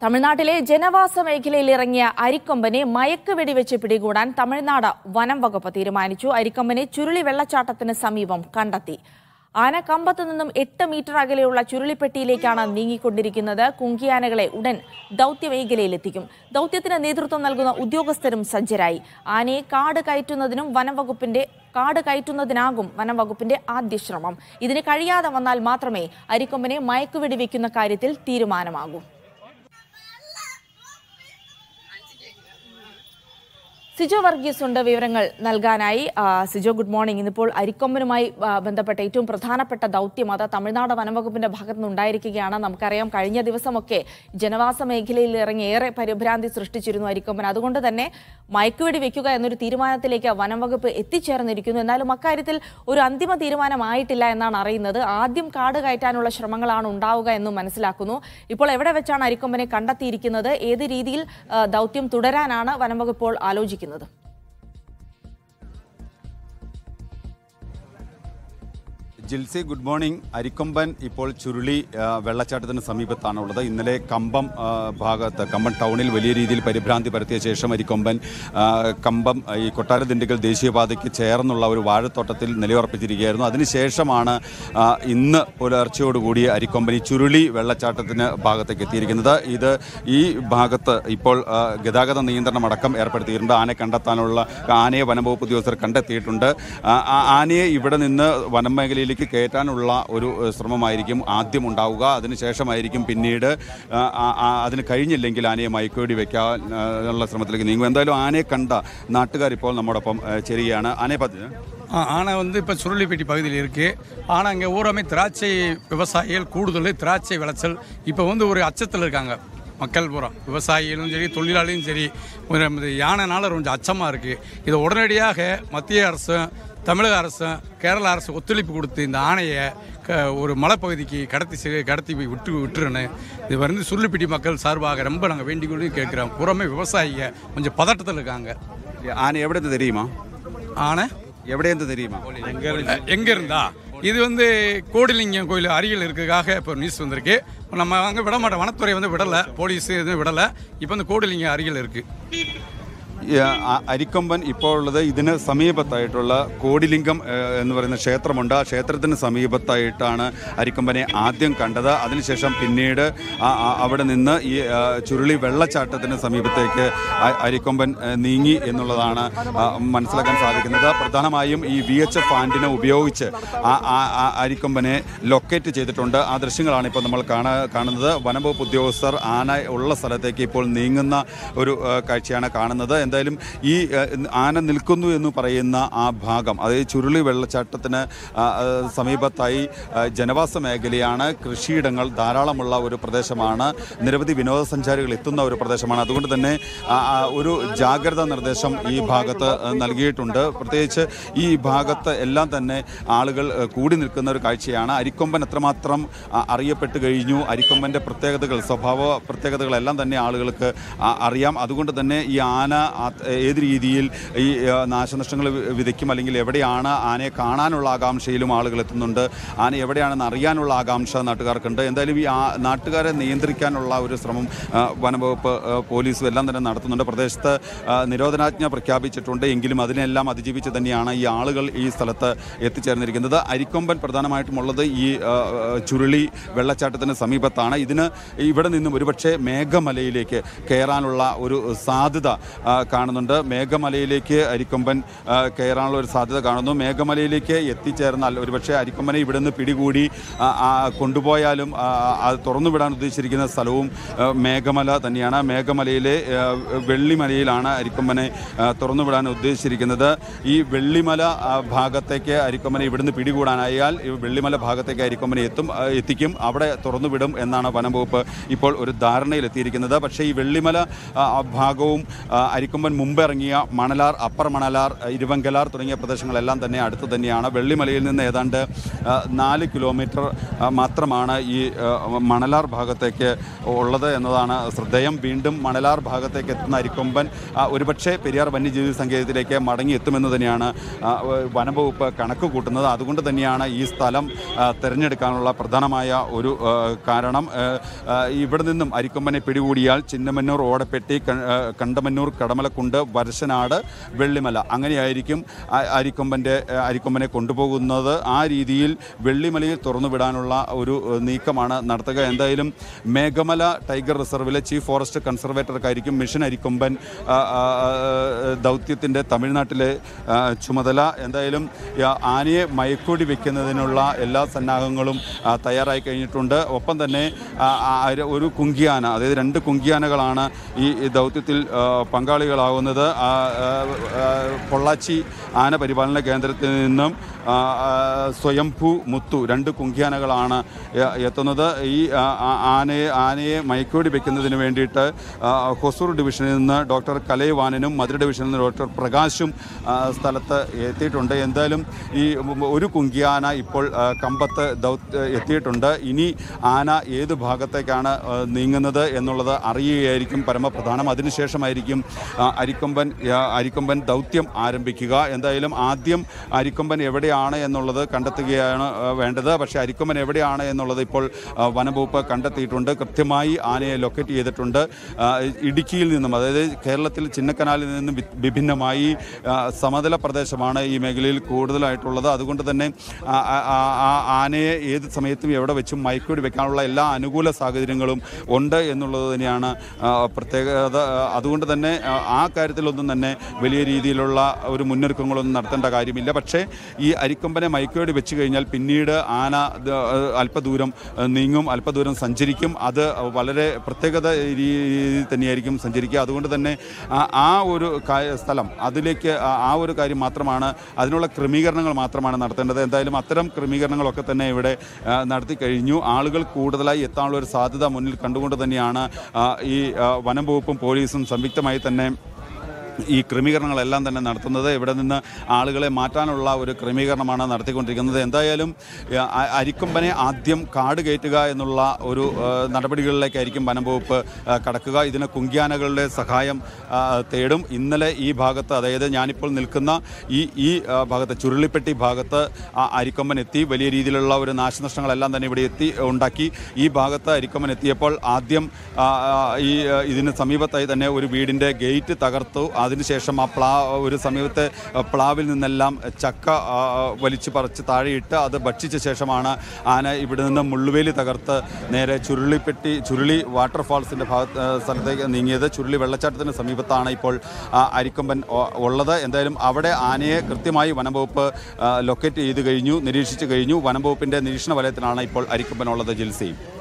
തമിഴ്നാട്ടിലെ ജനവാസ മേഖലയിൽ ഇറങ്ങിയ അരിക്കൊമ്പനെ മയക്ക് വെടിവെച്ച് പിടികൂടാൻ തമിഴ്നാട് വനം വകുപ്പ് തീരുമാനിച്ചു അരിക്കൊമ്പനെ ചുരുളി വെള്ളച്ചാട്ടത്തിന് സമീപം കണ്ടെത്തി ആന കമ്പത്ത് നിന്നും എട്ട് മീറ്റർ അകലെയുള്ള ചുരുളിപ്പെട്ടിയിലേക്കാണ് നീങ്ങിക്കൊണ്ടിരിക്കുന്നത് കുങ്കിയാനകളെ ഉടൻ ദൌത്യമേഖലയിലെത്തിക്കും ദൌത്യത്തിന് നേതൃത്വം നൽകുന്ന ഉദ്യോഗസ്ഥരും സജ്ജരായി ആനയെ കാട് കയറ്റുന്നതിനും വനംവകുപ്പിന്റെ കാട് കയറ്റുന്നതിനാകും വനംവകുപ്പിന്റെ ആദ്യ ശ്രമം ഇതിന് കഴിയാതെ വന്നാൽ മാത്രമേ അരിക്കൊമ്പനെ മയക്കുവെടി വെക്കുന്ന കാര്യത്തിൽ തീരുമാനമാകൂ സിജോ വർഗീസ് ഉണ്ട് വിവരങ്ങൾ നൽകാനായി ആ, സിജോ ഗുഡ് മോർണിംഗ് ഇന്നിപ്പോൾ അരിക്കൊമ്പനുമായി ആ, ബന്ധപ്പെട്ട ഏറ്റവും പ്രധാനപ്പെട്ട ദൗത്യം അത് തമിഴ്നാട് വനംവകുപ്പിന്റെ ഭാഗത്തു നിന്നുണ്ടായിരിക്കുകയാണ് നമുക്കറിയാം കഴിഞ്ഞ ദിവസമൊക്കെ ജനവാസ മേഖലയിൽ ഇറങ്ങി ഏറെ പരിഭ്രാന്തി സൃഷ്ടിച്ചിരുന്നു അരിക്കൊമ്പൻ അതുകൊണ്ട് തന്നെ മയക്കുവെടി വെക്കുക എന്നൊരു തീരുമാനത്തിലേക്ക് വനംവകുപ്പ് എത്തിച്ചേർന്നിരിക്കുന്നു എന്നാലും അക്കാര്യത്തിൽ ഒരു അന്തിമ തീരുമാനമായിട്ടില്ല എന്നാണ് അറിയുന്നത് ആദ്യം കാട് കയറ്റാനുള്ള ശ്രമങ്ങളാണ് ഉണ്ടാവുക എന്നും മനസ്സിലാക്കുന്നു ഇപ്പോൾ എവിടെ വെച്ചാണ് അരിക്കൊമ്പനെ കണ്ടെത്തിയിരിക്കുന്നത് ഏത് രീതിയിൽ ആ, ദൗത്യം തുടരാനാണ് വനംവകുപ്പ് ഇപ്പോൾ ആലോചിക്കുന്നത് ജിൽസി ഗുഡ് മോർണിംഗ് അരിക്കൊമ്പൻ ഇപ്പോൾ ചുരുളി ആ, വെള്ളച്ചാട്ടത്തിന് സമീപത്താണ് ഉള്ളത് ഇന്നലെ കമ്പം ആ, ഭാഗത്ത് കമ്പം ടൗണിൽ വലിയ രീതിയിൽ പരിഭ്രാന്തി പരത്തിയ ശേഷം അരിക്കൊമ്പൻ ആ, കമ്പം ആ, ഈ കൊട്ടാര ദിണ്ടിക്കൽ ദേശീയപാതയ്ക്ക് ചേർന്നുള്ള ഒരു വാഴത്തോട്ടത്തിൽ നിലയുറപ്പിച്ചിരിക്കുകയായിരുന്നു അതിനുശേഷമാണ് ആ, ഇന്ന് പുലർച്ചയോടുകൂടി അരിക്കൊമ്പൻ ഈ ചുരുളി വെള്ളച്ചാട്ടത്തിന് ഭാഗത്തേക്ക് എത്തിയിരിക്കുന്നത് ഇത് ഈ ഭാഗത്ത് ഇപ്പോൾ ആ, ഗതാഗത നിയന്ത്രണം അടക്കം ഏർപ്പെടുത്തിയിട്ടുണ്ട് ആനയെ കണ്ടെത്താനുള്ള ആനയെ വനംവകുപ്പ് ഉദ്യോഗസ്ഥർ കണ്ടെത്തിയിട്ടുണ്ട് ആ, ആ ആനയെ ഇവിടെ നിന്ന് വനം മേഖലയിലേക്ക് കയറ്റാനുള്ള ഒരു ഏഹ്, ശ്രമമായിരിക്കും ആദ്യം ഉണ്ടാവുക അതിനുശേഷമായിരിക്കും പിന്നീട് ആ, ആ, ആ, അതിന് കഴിഞ്ഞില്ലെങ്കിൽ ആനയെ മയക്കുവെടി വെക്കാൻ ആ, ഉള്ള ശ്രമത്തിലേക്ക് നീങ്ങും എന്തായാലും ആനയെ കണ്ട നാട്ടുകാർ ഇപ്പോൾ നമ്മോടൊപ്പം ഏഹ്, ചേരുകയാണ് ആനയെ പറ്റി ஆ, ஆனை வந்து இப்போ சுருளிப்பேட்டி பகுதியில் இருக்குது ஆனால் அங்கே ஊராமே திராட்சை விவசாயிகள் கூடுதல் திராட்சை விளைச்சல் இப்போ வந்து ஒரு அச்சத்தில் இருக்காங்க மக்கள் பூரா விவசாயிகளும் சரி தொழிலாளியும் சரி ஒரு இந்த யானைனால கொஞ்சம் அச்சமாக இருக்குது இதை உடனடியாக மத்திய அரசும் தமிழக அரசும் கேரள அரசு ஒத்துழைப்பு கொடுத்து இந்த ஆணையை க ஒரு மலைப்பகுதிக்கு கடத்தி செ- கடத்தி போய் விட்டு விட்டுருன்னு இது வந்து சுருளிப்பட்டி மக்கள் சார்பாக ரொம்ப நாங்கள் வேண்டிக் கொண்டு கேட்குறோம் புறமே விவசாயிங்க கொஞ்சம் பதட்டத்தில் இருக்காங்க ആന എവിടെ നിന്ന് தெரியுமா ஆனை എവിടെ നിന്ന് தெரியுமா எங்க இருந்தா இது வந்து கோடிலிங்கம் கோயில் அருகில் இருக்கிறதுக்காக இப்போ நியூஸ் வந்திருக்கு நம்ம அங்கே விட மாட்டோம் வனத்துறை வந்து விடலை போலீஸ் எதுவும் விடலை இப்போ இந்த கோடிலிங்கம் அருகில் இருக்கு ഈ, ആ, അരിക്കൊമ്പൻ ഇപ്പോൾ ഉള്ളത് ഇതിന് സമീപത്തായിട്ടുള്ള കോടിലിംഗം ഏഹ്, എന്ന് പറയുന്ന ക്ഷേത്രമുണ്ട് ആ ക്ഷേത്രത്തിന് സമീപത്തായിട്ടാണ് അരിക്കൊമ്പനെ ആദ്യം കണ്ടത് അതിനുശേഷം പിന്നീട് ആ- ആ- അവിടെ നിന്ന് ഈ ആ, ചുരുളി വെള്ളച്ചാട്ടത്തിന് സമീപത്തേക്ക് അ- അരിക്കൊമ്പൻ ഏഹ്, നീങ്ങി എന്നുള്ളതാണ് ആ, മനസ്സിലാക്കാൻ സാധിക്കുന്നത് പ്രധാനമായും ഈ വി എച്ച് എഫ് ആൻറ്റിനെ ഉപയോഗിച്ച് ആ- ആ- ആ അരിക്കൊമ്പനെ ലൊക്കേറ്റ് ചെയ്തിട്ടുണ്ട് ആ ദൃശ്യങ്ങളാണ് ഇപ്പോൾ നമ്മൾ കാണാ കാണുന്നത് വനംവകുപ്പ് ഉദ്യോഗസ്ഥർ ആന ഉള്ള സ്ഥലത്തേക്ക് ഇപ്പോൾ നീങ്ങുന്ന ഒരു ആ, കാഴ്ചയാണ് കാണുന്നത് എന്തായാലും ഈ ആ, ആന നിൽക്കുന്നു എന്ന് പറയുന്ന ആ ഭാഗം അതായത് ചുരുളി വെള്ളച്ചാട്ടത്തിന് ആ, ആ, സമീപത്തായി ആ, ജനവാസ മേഖലയാണ് കൃഷിയിടങ്ങൾ ധാരാളമുള്ള ഒരു പ്രദേശമാണ് നിരവധി വിനോദസഞ്ചാരികൾ എത്തുന്ന ഒരു പ്രദേശമാണ് അതുകൊണ്ട് തന്നെ ആ, ആ, ഒരു ജാഗ്രതാ നിർദ്ദേശം ഈ ഭാഗത്ത് ആ, നൽകിയിട്ടുണ്ട് പ്രത്യേകിച്ച് ഈ ഭാഗത്ത് എല്ലാം തന്നെ ആളുകൾ ആ, കൂടി നിൽക്കുന്ന ഒരു കാഴ്ചയാണ് അരിക്കൊമ്പൻ എത്രമാത്രം ആ, അറിയപ്പെട്ട് കഴിഞ്ഞു അരിക്കൊമ്പൻ്റെ പ്രത്യേകതകൾ സ്വഭാവ പ്രത്യേകതകളെല്ലാം തന്നെ ആളുകൾക്ക് ആ, അറിയാം അതുകൊണ്ട് തന്നെ ഈ ആന ആ- ഏത് രീതിയിൽ ഈ ആ, നാശനഷ്ടങ്ങൾ വി- വിതയ്ക്കും അല്ലെങ്കിൽ എവിടെയാണ് ആനയെ കാണാനുള്ള ആകാംക്ഷയിലും ആളുകൾ എത്തുന്നുണ്ട് ആന എവിടെയാണെന്ന് അറിയാനുള്ള ആകാംക്ഷ നാട്ടുകാർക്കുണ്ട് എന്തായാലും ഈ ആ- നാട്ടുകാരെ നിയന്ത്രിക്കാനുള്ള ഒരു ശ്രമം ആ, വനംവകുപ്പ് ആ, പോലീസും എല്ലാം തന്നെ നടത്തുന്നുണ്ട് പ്രദേശത്ത് ആ, നിരോധനാജ്ഞ പ്രഖ്യാപിച്ചിട്ടുണ്ട് എങ്കിലും അതിനെല്ലാം അതിജീവിച്ച് തന്നെയാണ് ഈ ആളുകൾ ഈ സ്ഥലത്ത് എത്തിച്ചേർന്നിരിക്കുന്നത് അരിക്കൊമ്പൻ പ്രധാനമായിട്ടുമുള്ളത് ഈ ആ, ആ, ചുരുളി വെള്ളച്ചാട്ടത്തിന് സമീപത്താണ് ഇതിന് ഇവിടെ നിന്നും ഒരുപക്ഷെ മേഘമലയിലേക്ക് കയറാനുള്ള ഒരു സാധ്യത ആ, കാണുന്നുണ്ട് മേഘമലയിലേക്ക് അരിക്കൊമ്പൻ ആ, കയറാനുള്ള ഒരു സാധ്യത കാണുന്നു മേഘമലയിലേക്ക് എത്തിച്ചേർന്നാൽ ഒരുപക്ഷെ അരിക്കൊമ്പനെ ഇവിടെ നിന്ന് പിടികൂടി ആ, ആ, കൊണ്ടുപോയാലും ആ, അത് തുറന്നു വിടാൻ ഉദ്ദേശിച്ചിരിക്കുന്ന സ്ഥലവും ആ, മേഘമല തന്നെയാണ് മേഘമലയിലെ ആ, വെള്ളിമലയിലാണ് അരിക്കൊമ്പനെ ആ, തുറന്നു വിടാൻ ഉദ്ദേശിച്ചിരിക്കുന്നത് ഈ വെള്ളിമല ആ, ഭാഗത്തേക്ക് അരിക്കൊമ്പനെ ഇവിടുന്ന് പിടികൂടാനായാൽ ഈ വെള്ളിമല ഭാഗത്തേക്ക് അരിക്കൊമ്പനെ എത്തും ആ, എത്തിക്കും അവിടെ തുറന്നു വിടും എന്നാണ് വനം വകുപ്പ് ഇപ്പോൾ ഒരു ധാരണയിലെത്തിയിരിക്കുന്നത് പക്ഷേ ഈ വെള്ളിമല ആ, ആ ഭാഗവും ആ, അരിക്കൊമ്പൻ അരിക്കൊമ്പൻ മുമ്പ് ഇറങ്ങിയ മണലാർ അപ്പർ മണലാർ ഇരുവങ്കലാർ തുടങ്ങിയ പ്രദേശങ്ങളെല്ലാം തന്നെ അടുത്ത് തന്നെയാണ് വെള്ളിമലയിൽ നിന്ന് ഏതാണ്ട് ആ, നാല് കിലോമീറ്റർ ആ, മാത്രമാണ് ഈ ആ, മണലാർ ഭാഗത്തേക്ക് ഉള്ളത് എന്നതാണ് ശ്രദ്ധേയം വീണ്ടും മണലാർ ഭാഗത്തേക്ക് എത്തുന്ന അരിക്കൊമ്പൻ ആ, ഒരുപക്ഷെ പെരിയാർ വന്യജീവി സങ്കേതത്തിലേക്ക് മടങ്ങി എത്തുമെന്ന് തന്നെയാണ് ആ, വനംവകുപ്പ് കണക്ക് കൂട്ടുന്നത് അതുകൊണ്ട് തന്നെയാണ് ഈ സ്ഥലം ആ, തിരഞ്ഞെടുക്കാനുള്ള പ്രധാനമായ ഒരു ആ, കാരണം ആ, ആ, ഇവിടെ നിന്നും അരിക്കൊമ്പനെ പിടികൂടിയാൽ ചിന്നമന്നൂർ ഓടപ്പെട്ടി ക- ആ, കണ്ടമന്നൂർ കടമലക്കുണ്ട് വരശനാട് വെള്ളിമല അങ്ങനെയായിരിക്കും ആ- അരിക്കൊമ്പൻ്റെ ആ, അരിക്കൊമ്പനെ കൊണ്ടുപോകുന്നത് ആ രീതിയിൽ വെള്ളിമലയിൽ തുറന്നു വിടാനുള്ള ഒരു ആ, നീക്കമാണ് നടത്തുക എന്തായാലും മേഘമല ടൈഗർ റിസർവിലെ ചീഫ് ഫോറസ്റ്റ് കൺസർവേറ്റർക്കായിരിക്കും മിഷൻ അരിക്കൊമ്പൻ ആ, ആ, ആ, ദൗത്യത്തിൻ്റെ തമിഴ്നാട്ടിലെ ആ, ചുമതല എന്തായാലും ആ, ആനയെ മയക്കൂടി വെക്കുന്നതിനുള്ള എല്ലാ സന്നാഹങ്ങളും ആ, തയ്യാറായി കഴിഞ്ഞിട്ടുണ്ട് ഒപ്പം തന്നെ ആ, ആ, ഒരു കുങ്കിയാന അതായത് രണ്ട് കുങ്കിയാനകളാണ് ഈ ഈ ദൗത്യത്തിൽ ആ, പങ്കാളികളാവുന്നത് ആ, ആ, ആ, പൊള്ളാച്ചി ആന പരിപാലന കേന്ദ്രത്തിൽ നിന്നും ആ, ആ, സ്വയംഭൂ മുത്തു രണ്ട് കുങ്കിയാനകളാണ് എ- എത്തുന്നത് ഈ ആ, ആ, ആനയെ ആനയെ മയക്കോടി വെക്കുന്നതിന് വേണ്ടിയിട്ട് ആ, ഹൊസൂർ ഡിവിഷനിൽ നിന്ന് ഡോക്ടർ കലൈവാനനും മധുര ഡിവിഷനിൽ നിന്ന് ഡോക്ടർ പ്രകാശും ആ, സ്ഥലത്ത് എത്തിയിട്ടുണ്ട് എന്തായാലും ഈ ഒരു കുങ്കിയാന ഇപ്പോൾ ആ, കമ്പത്ത് ദൗത്യ എത്തിയിട്ടുണ്ട് ഇനി ആന ഏത് ഭാഗത്തേക്കാണ് ആ, നീങ്ങുന്നത് എന്നുള്ളത് അറിയുകയായിരിക്കും പരമപ്രധാനം അതിനുശേഷമായിരിക്കും ആ, അരിക്കൊമ്പൻ ആ, അരിക്കൊമ്പൻ ദൗത്യം ആരംഭിക്കുക എന്തായാലും ആദ്യം അരിക്കൊമ്പൻ എവിടെയാണ് എന്നുള്ളത് കണ്ടെത്തുകയാണ് ആ, വേണ്ടത് പക്ഷേ അരിക്കൊമ്പൻ എവിടെയാണ് എന്നുള്ളത് ഇപ്പോൾ ആ, വനംവകുപ്പ് കണ്ടെത്തിയിട്ടുണ്ട് കൃത്യമായി ആനയെ ലൊക്കേറ്റ് ചെയ്തിട്ടുണ്ട് ആ, ഇടുക്കിയിൽ നിന്നും അതായത് കേരളത്തിൽ ചിന്നക്കനാലിൽ നിന്നും വി- വിഭിന്നമായി ആ, സമതല പ്രദേശമാണ് ഈ മേഖലയിൽ കൂടുതലായിട്ടുള്ളത് അതുകൊണ്ട് തന്നെ ആ, ആ, ആ, ആ ആനയെ ഏത് സമയത്തും എവിടെ വെച്ചും മയക്കൂടി വെക്കാനുള്ള എല്ലാ അനുകൂല സാഹചര്യങ്ങളും ഉണ്ട് എന്നുള്ളത് തന്നെയാണ് ആ, പ്രത്യേകത ആ, അതുകൊണ്ട് തന്നെ ആ, ആ കാര്യത്തിലൊന്നും തന്നെ വലിയ രീതിയിലുള്ള ഒരു മുന്നൊരുക്കങ്ങളൊന്നും നടത്തേണ്ട കാര്യമില്ല പക്ഷേ ഈ അരിക്കൊമ്പനെ മയക്കുവേടി വെച്ച് കഴിഞ്ഞാൽ പിന്നീട് ആന ദ- അല്പദൂരം ആ, നീങ്ങും അല്പദൂരം സഞ്ചരിക്കും അത് വളരെ പ്രത്യേകത രീതിയിൽ തന്നെയായിരിക്കും സഞ്ചരിക്കുക അതുകൊണ്ട് തന്നെ ആ- ആ ഒരു കാ- സ്ഥലം അതിലേക്ക് ആ- ആ ഒരു കാര്യം മാത്രമാണ് അതിനുള്ള ക്രമീകരണങ്ങൾ മാത്രമാണ് നടത്തേണ്ടത് എന്തായാലും അത്തരം ക്രമീകരണങ്ങളൊക്കെ തന്നെ ഇവിടെ ആ, നടത്തി കഴിഞ്ഞു ആളുകൾ കൂടുതലായി എത്താനുള്ള ഒരു സാധ്യത മുന്നിൽ കണ്ടുകൊണ്ട് തന്നെയാണ് ആ, ഈ ആ, വനം വകുപ്പും പോലീസും സംയുക്തമായി തന്നെ ഈ ക്രമീകരണങ്ങളെല്ലാം തന്നെ നടത്തുന്നത് ഇവിടെ നിന്ന് ആളുകളെ മാറ്റാനുള്ള ഒരു ക്രമീകരണമാണ് നടത്തിക്കൊണ്ടിരിക്കുന്നത് എന്തായാലും ആ, അ- അരിക്കൊമ്പനെ ആദ്യം കാട് കയറ്റുക എന്നുള്ള ഒരു ആ, നടപടികളിലേക്കായിരിക്കും വനം വകുപ്പ് ആ, കടക്കുക ഇതിന് കുങ്കിയാനകളുടെ സഹായം ആ, തേടും ഇന്നലെ ഈ ഭാഗത്ത് അതായത് ഞാനിപ്പോൾ നിൽക്കുന്ന ഈ ഈ ആ, ഭാഗത്ത് ചുരുളിപ്പെട്ടി ഭാഗത്ത് ആ അരിക്കൊമ്പൻ എത്തി വലിയ രീതിയിലുള്ള ഒരു നാശനഷ്ടങ്ങളെല്ലാം തന്നെ ഇവിടെ എത്തി ഉണ്ടാക്കി ഈ ഭാഗത്ത് അരിക്കൊമ്പൻ എത്തിയപ്പോൾ ആദ്യം ആ, ആ, ഈ ആ, ഇതിന് സമീപത്തായി തന്നെ ഒരു വീടിൻ്റെ ഗേറ്റ് തകർത്തു അതിനുശേഷം ആ പ്ലാ ഒരു സമീപത്തെ ആ, പ്ലാവിൽ നിന്നെല്ലാം ചക്ക ആ, വലിച്ചു പറിച്ച് താഴെയിട്ട് അത് ഭക്ഷിച്ച ശേഷമാണ് ആന ഇവിടെ നിന്ന് മുള്ളുവേലി തകർത്ത് നേരെ ചുരുളിപ്പെട്ടി ചുരുളി വാട്ടർഫാൾസിൻ്റെ ഭാഗത്ത് ആ, സ്ഥലത്തേക്ക് നീങ്ങിയത് ചുരുളി വെള്ളച്ചാട്ടത്തിന് സമീപത്താണ് ഇപ്പോൾ ആ, അരിക്കൊമ്പൻ ഒ- ഉള്ളത് എന്തായാലും അവിടെ ആനയെ കൃത്യമായി വനംവകുപ്പ് ആ, ലൊക്കേറ്റ് ചെയ്ത് കഴിഞ്ഞു നിരീക്ഷിച്ചു കഴിഞ്ഞു വനംവകുപ്പിൻ്റെ നിരീക്ഷണ വലയത്തിലാണ് ഇപ്പോൾ അരിക്കൊമ്പൻ ഉള്ളത് ജിൽസി